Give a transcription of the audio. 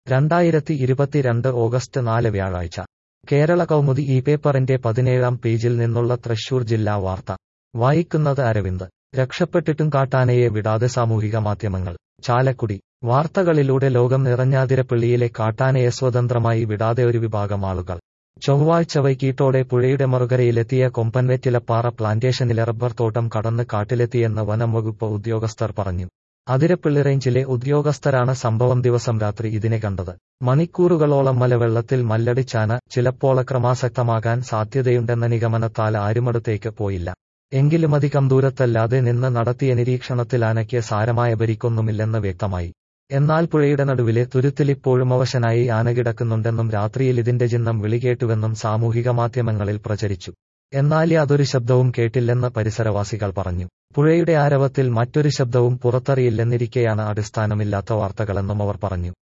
രണ്ടായിരത്തി ഇരുപത്തിരണ്ട് ഓഗസ്റ്റ് നാല് വ്യാഴാഴ്ച കേരള കൗമുദി ഈ പേപ്പറിന്റെ പതിനേഴാം പേജിൽ നിന്നുള്ള തൃശൂർ ജില്ലാ വാർത്ത വായിക്കുന്നത് അരവിന്ദ് രക്ഷപ്പെട്ടിട്ടും കാട്ടാനയെ വിടാതെ സാമൂഹിക മാധ്യമങ്ങൾ ചാലക്കുടി വാർത്തകളിലൂടെ ലോകം നിറഞ്ഞാതിരപ്പള്ളിയിലെ കാട്ടാനയെ സ്വതന്ത്രമായി വിടാതെ ഒരു വിഭാഗം ആളുകൾ ചൊവ്വാഴ്ച വൈകീട്ടോടെ പുഴയുടെ മറുകരയിലെത്തിയ കൊമ്പൻവെറ്റിലപ്പാറ പ്ലാന്റേഷനിലെ റബ്ബർ തോട്ടം കടന്ന് കാട്ടിലെത്തിയെന്ന് വനം വകുപ്പ് ഉദ്യോഗസ്ഥർ പറഞ്ഞു അതിരപ്പള്ളി റേഞ്ചിലെ ഉദ്യോഗസ്ഥരാണ് സംഭവം ദിവസം രാത്രി ഇതിനെ കണ്ടത് മണിക്കൂറുകളോളം മലവെള്ളത്തിൽ മല്ലടിച്ചാന ചിലപ്പോൾ അക്രമാസക്തമാകാൻ സാധ്യതയുണ്ടെന്ന നിഗമനത്താൽ ആരുമടുത്തേക്ക് പോയില്ല എങ്കിലും അധികം ദൂരത്തല്ലാതെ നിന്ന് നടത്തിയ നിരീക്ഷണത്തിൽ ആനയ്ക്ക് സാരമായ പരിക്കൊന്നുമില്ലെന്ന് വ്യക്തമായി എന്നാൽ പുഴയുടെ നടുവിലെ തുരുത്തിലിപ്പോഴും അവശനായി ആന കിടക്കുന്നുണ്ടെന്നും രാത്രിയിൽ ഇതിന്റെ ചിഹ്നം വിളികേട്ടുവെന്നും സാമൂഹിക മാധ്യമങ്ങളിൽ പ്രചരിച്ചു എന്നാൽ യാതൊരു ശബ്ദവും കേട്ടില്ലെന്ന് പരിസരവാസികൾ പറഞ്ഞു പുഴയുടെ ആരവത്തിൽ മറ്റൊരു ശബ്ദവും പുറത്തറിയില്ലെന്നിരിക്കെയാണ് അടിസ്ഥാനമില്ലാത്ത വാർത്തകളെന്നും അവർ പറഞ്ഞു